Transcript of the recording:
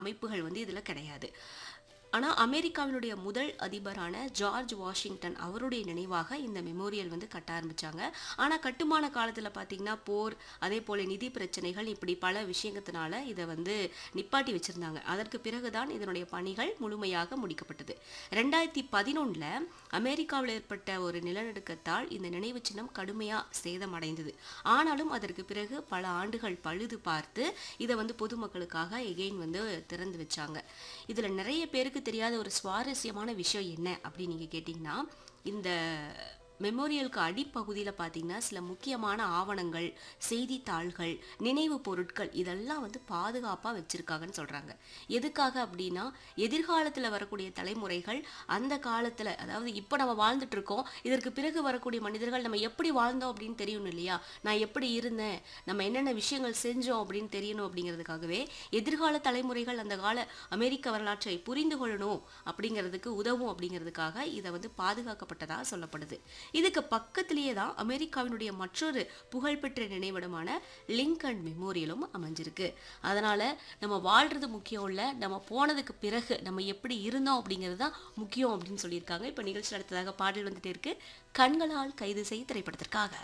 அமைப்புகள் வந்து இதில் கிடையாது ஆனால் அமெரிக்காவினுடைய முதல் அதிபரான ஜார்ஜ் வாஷிங்டன் அவருடைய நினைவாக இந்த மெமோரியல் வந்து கட்ட ஆரம்பிச்சாங்க ஆனால் கட்டுமான காலத்தில் பார்த்தீங்கன்னா போர் அதே போல் நிதி பிரச்சனைகள் இப்படி பல விஷயத்தினால இதை வந்து நிப்பாட்டி வச்சிருந்தாங்க அதற்கு பிறகுதான் இதனுடைய பணிகள் முழுமையாக முடிக்கப்பட்டது ரெண்டாயிரத்தி பதினொன்றில் அமெரிக்காவில் ஏற்பட்ட ஒரு நிலநடுக்கத்தால் இந்த நினைவு சின்னம் கடுமையாக சேதமடைந்தது ஆனாலும் அதற்கு பிறகு பல ஆண்டுகள் பழுது பார்த்து இதை வந்து பொதுமக்களுக்காக எகெயின் வந்து திறந்து வச்சாங்க இதில் நிறைய பேருக்கு தெரியாத ஒரு சுவாரஸ்யமான விஷயம் என்ன அப்படின்னு நீங்கள் கேட்டிங்கன்னா இந்த மெமோரியலுக்கு அடிப்பகுதியில் பார்த்தீங்கன்னா சில முக்கியமான ஆவணங்கள் செய்தித்தாள்கள் நினைவு பொருட்கள் இதெல்லாம் வந்து பாதுகாப்பாக வச்சுருக்காங்கன்னு சொல்கிறாங்க எதுக்காக அப்படின்னா எதிர்காலத்தில் வரக்கூடிய தலைமுறைகள் அந்த காலத்தில் அதாவது இப்போ நம்ம வாழ்ந்துட்டு இருக்கோம் இதற்கு பிறகு வரக்கூடிய மனிதர்கள் நம்ம எப்படி வாழ்ந்தோம் அப்படின்னு தெரியணும் இல்லையா நான் எப்படி இருந்தேன் நம்ம என்னென்ன விஷயங்கள் செஞ்சோம் அப்படின்னு தெரியணும் அப்படிங்கிறதுக்காகவே எதிர்கால தலைமுறைகள் அந்த கால அமெரிக்க வரலாற்றை புரிந்து கொள்ளணும் அப்படிங்கிறதுக்கு உதவும் அப்படிங்கிறதுக்காக இதை வந்து பாதுகாக்கப்பட்டதாக சொல்லப்படுது இதுக்கு பக்கத்திலேயே தான் அமெரிக்காவினுடைய மற்றொரு புகழ்பெற்ற நினைவிடமான லிங்கன் மெமோரியலும் அமைஞ்சிருக்கு அதனால நம்ம வாழ்றது முக்கியம் இல்லை நம்ம போனதுக்கு பிறகு நம்ம எப்படி இருந்தோம் அப்படிங்கிறது தான் முக்கியம் அப்படின்னு சொல்லியிருக்காங்க இப்போ நிகழ்ச்சி அடுத்ததாக பாடல் வந்துட்டே இருக்கு கண்களால் கைது செய் திரைப்படத்திற்காக